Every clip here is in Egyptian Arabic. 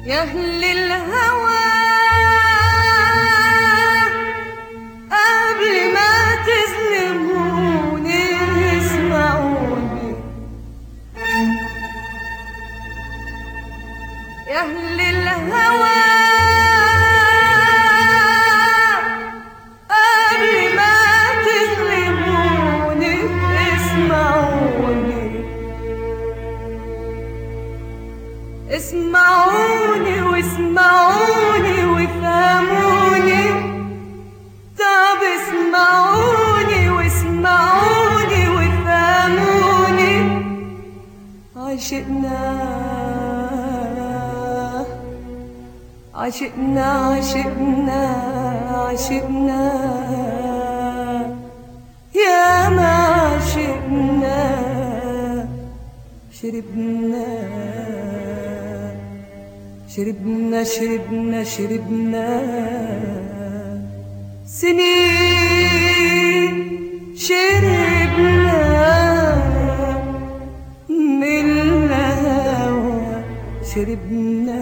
يا أهل الهوى قبل ما تظلموني اسمعوني يا أهل الهوى قبل ما تظلموني اسمعوني اسمعوني واسمعوني وافهموني طب اسمعوني واسمعوني وافهموني عشقنا عشقنا عشقنا عشقنا يا ما عشقنا شربنا شربنا شربنا شربنا سنين شربنا من الهوى شربنا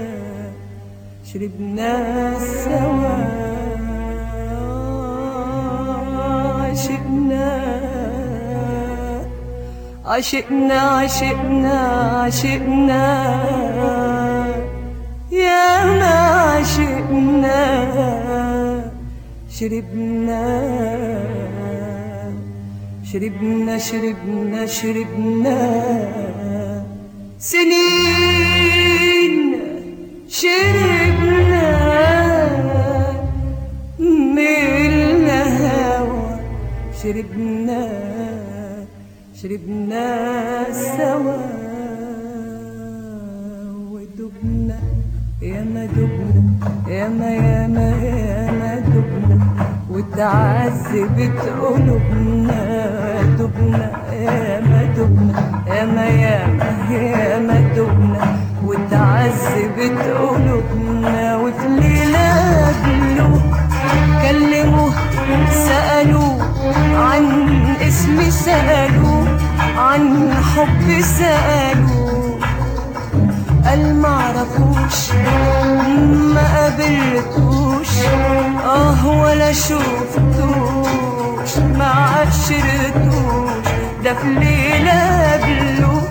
شربنا سوا عشقنا عشقنا عشقنا عشقنا يا ما عشقنا شربنا شربنا شربنا شربنا سنين شربنا من الهوى شربنا شربنا سوا ودبنا يا ما دبنا يا ما يا ما يا ما دبنا وتعذبت قلوبنا دبنا يا ما دبنا يا ما يا ما يا ما دبنا وتعذبت قلوبنا وفي ليلة قبله كلموه سألوه عن اسمي سألوه عن حبي سألوه قال معرفوش ما قابلتوش اه ولا شفتوش ما عشرتوش ده في ليلة قبله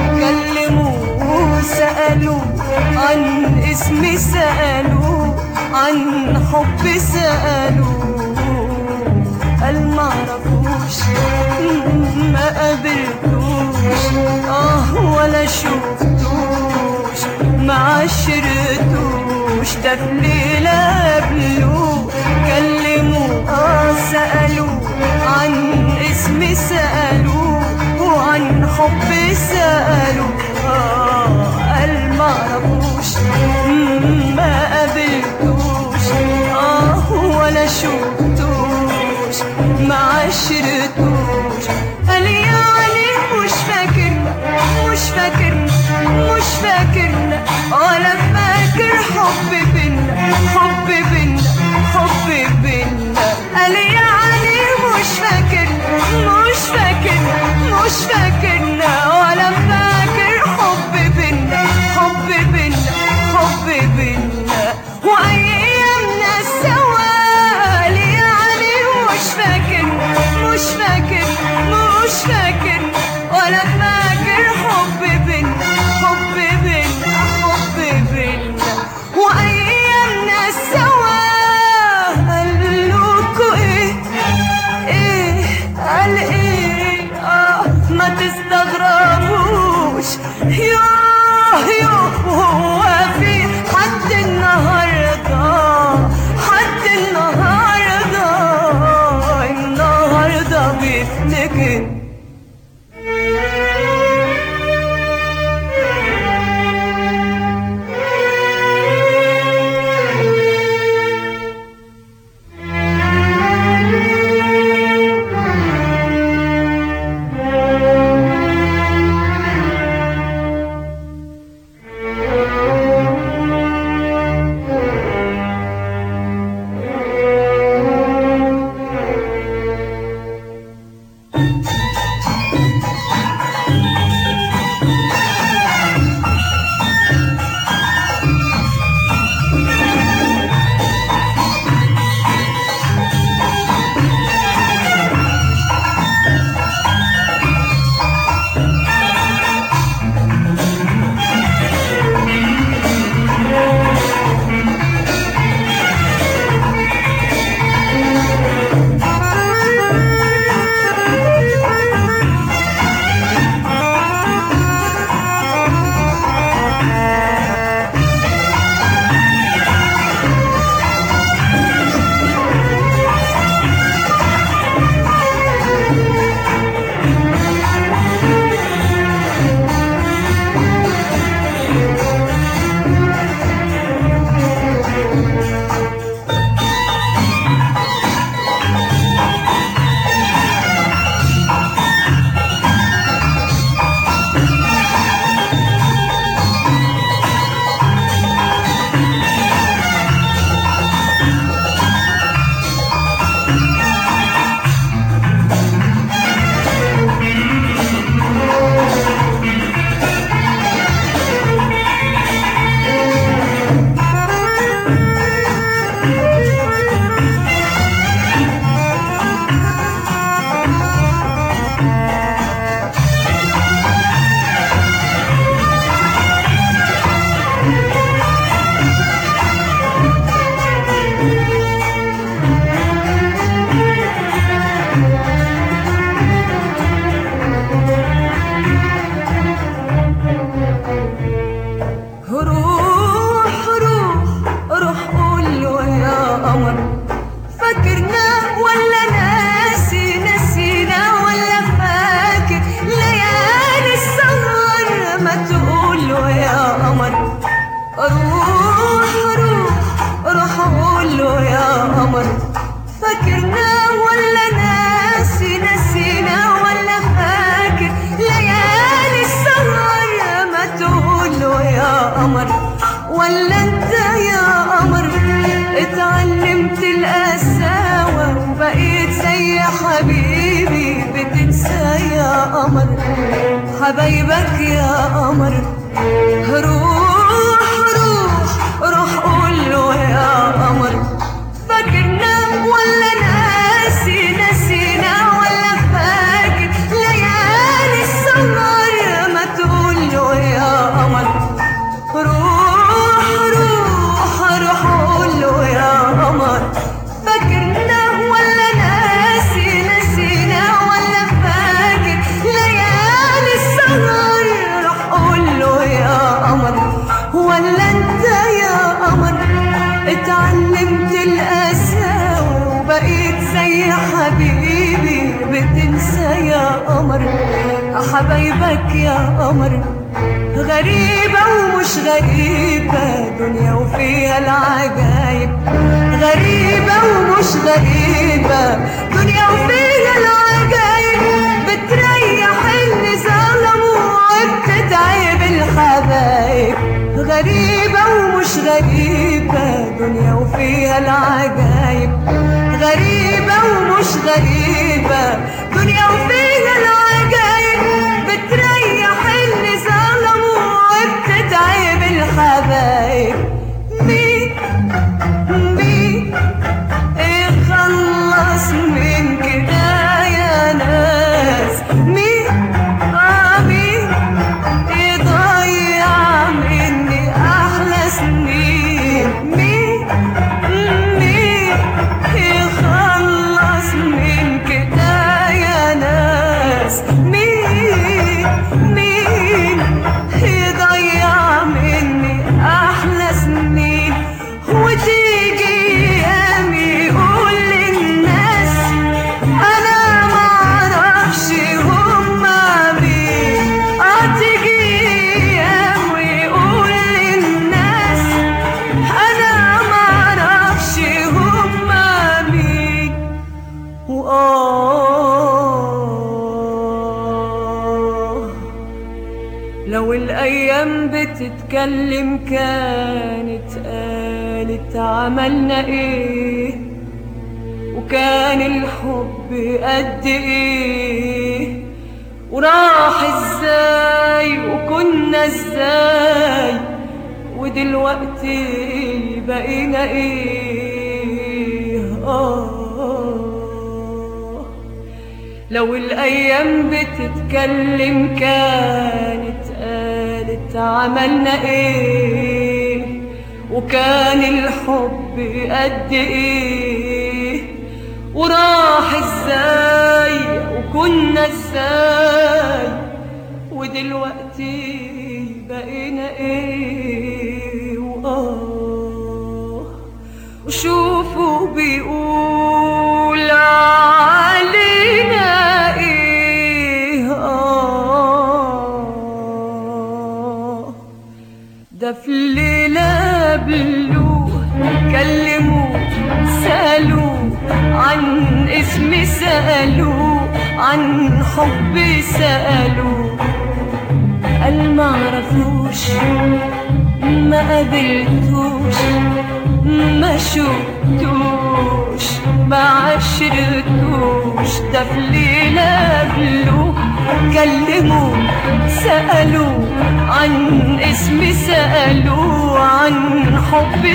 كلموه سألوه عن اسمي سألوه عن حبي سألوه قال معرفوش ما قابلتوش اه ولا شفتوش ما عشرتوش ده في ليلة قبله كلموه اه سألوه عن اسمي سألوه وعن حبي سألوه آه قال معرفوش ما قابلتوش اه ولا شفتوش ما عشرتوش قال يعني مش فاكرنا مش فاكرنا مش فاكرنا ولا فاكر حب بينا حب بينا حب بينا قال يعني مش فاكرنا مش فاكرنا مش فاكرنا ولا فاكر حب بينا حب بينا حب بينا وايامنا سوا قال يعني مش فاكر مش فاكر مش فاكر ولا فاكر حب بينا حب بينا حب بينا وايامنا سوا قالوكوا ايه ايه قال ايه اه ما تستغربوش يوه يوه هو في حد النهارده حد النهارده النهارده بيفتكر حبيبي بتنسى يا قمر حبايبك يا قمر روح روح روح قول له يا قمر فاكرنا ولا ناسي نسينا ولا فاكر ليالي السهر ما تقول له يا قمر روح روح روح قول له يا قمر فاكرنا ولا ناسي نسينا ولا فاكر ليالي السهر روح قول له يا قمر ولا انت يا قمر اتعلمت الاسى وبقيت زي حبيبي بتنسى يا قمر حبايبك يا قمر غريبة ومش غريبة دنيا وفيها العجايب غريبة ومش غريبة دنيا وفيها العجايب بتريح اللي ظلموا وبتتعب الحبايب غريبة ومش غريبة دنيا وفيها العجايب غريبة ومش غريبة دنيا وفيها العجايب بتريح اللي ظلموا وبتتعب الحبايب مين مين يخلص من كده يا ناس مين آه مين يضيع مني أحلى سنين مين مين يخلص من كده يا ناس مين مين يضيع مني أحلى سنين وتيجي أيام يقول للناس أنا معرفش هما مين هتيجي أيام ويقول للناس أنا معرفش هما مين وآه لو الأيام بتتكلم كانت قالت عملنا إيه وكان الحب قد إيه وراح إزاي وكنا إزاي ودلوقتي بقينا إيه آه لو الأيام بتتكلم كانت قالت عملنا إيه وكان الحب قد إيه وراح إزاي وكنا إزاي ودلوقتي بقينا إيه وآه وشوفوا بيقول علينا ايه آه ده في الليلة بلوه كلموه سألوه عن اسمي سألوه عن حبي سألوه قال معرفوش ما قابلتوش ما شفتوش ما عشرتوش ده في ليلة قبله كلموا سألوا عن اسمي سألوا عن حبي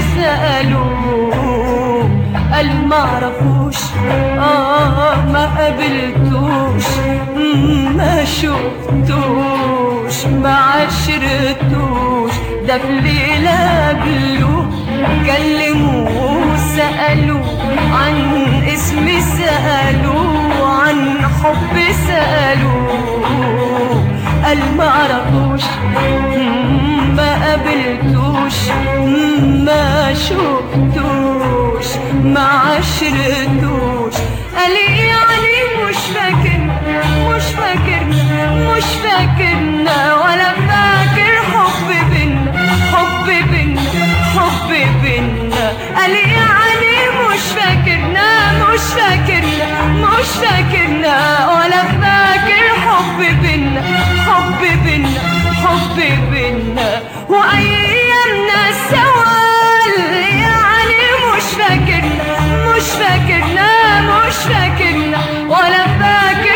سألوا قال معرفوش آه ما قابلتوش ما شفتوش ما عشرتوش ده في ليلة قبله كلموه سألوا عن اسمي سألوا عن حبي سألوا قال ما عرفوش ما قابلتوش ما شفتوش ما عشرتوش قال يعني مش فاكرنا مش فاكرنا مش فاكرنا ولا فاكر حب بينا حب بينا حب بينا قال يعني مش فاكرنا مش فاكرنا مش فاكرنا ولا فاكر حب بينا حب بينا حب بينا وايامنا سوا يعني مش فاكرنا مش فاكرنا مش فاكرنا ولا فاكر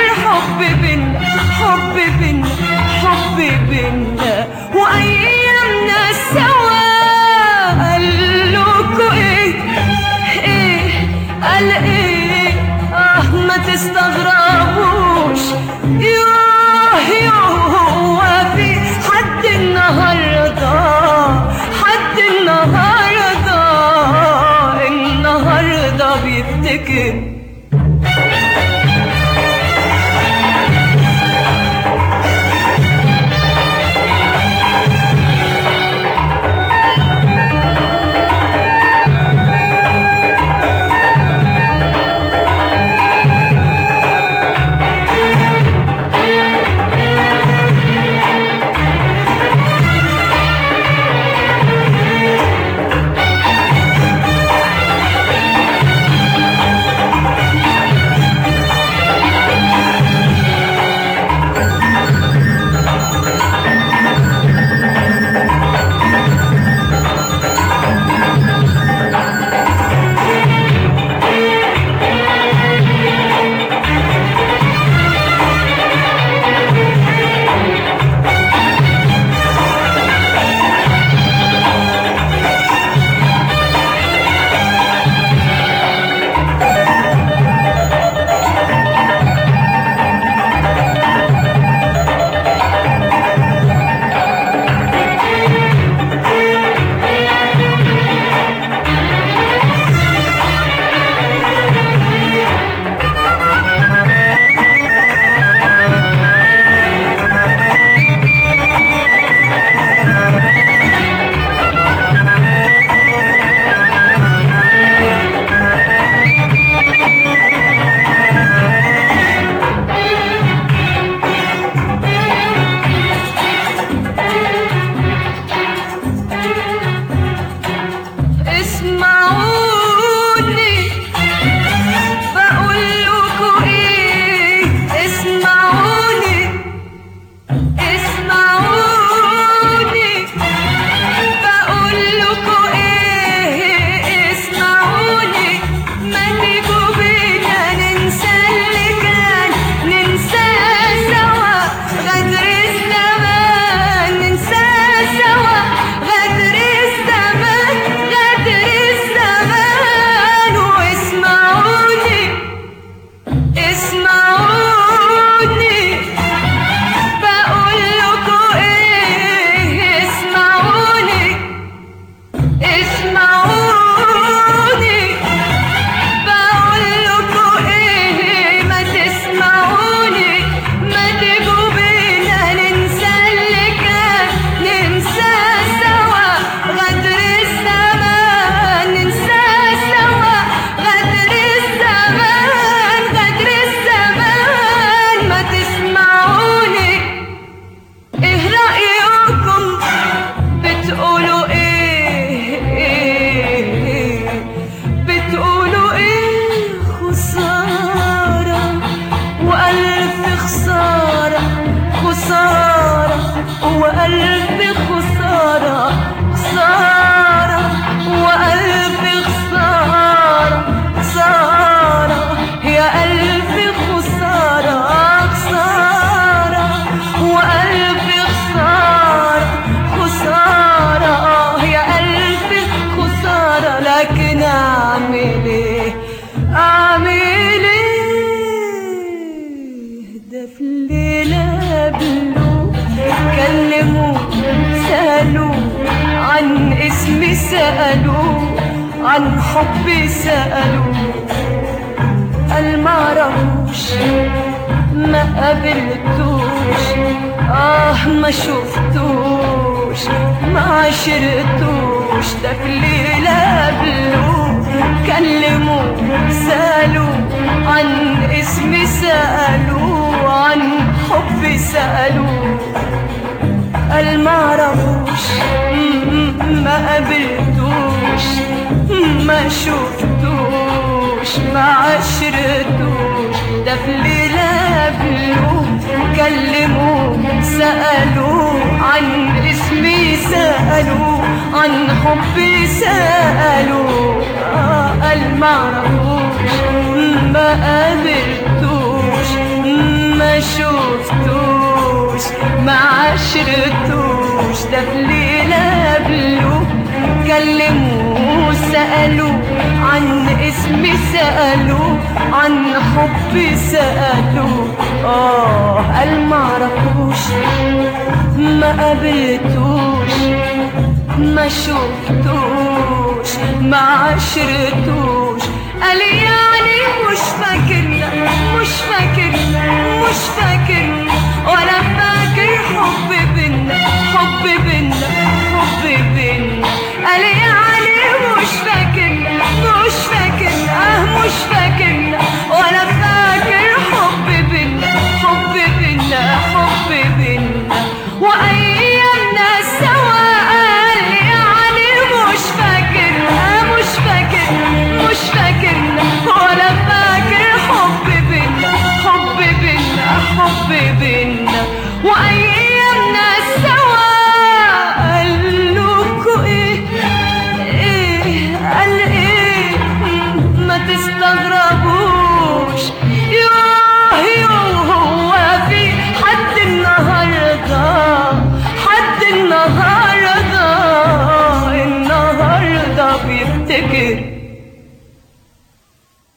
ده في الليلة قبله كلموا سألوا عن اسمي سألوا عن حبي سألوا قال معرفوش ما قابلتوش آه ما شفتوش ما عشرتوش ده في الليلة قبله كلموا سألوا عن اسمي سألوا عن حبي سألوا قال معرفوش م- ما قابلتوش ما شفتوش ما عشرتوش ده في ليلة قبله كلموا سألوا عن اسمي سألوا عن حبي سألوا آه قال معرفوش ما قابلتوش ما شفتوش ما عشرتوش ده في ليلة قبله كلموا سألوا عن اسمي سألوا عن حبي سألوا آه قال معرفوش ما قابلتوش ما شفتوش ما عشرتوش قال يعني مش فاكرنا مش فاكرنا مش فاكرنا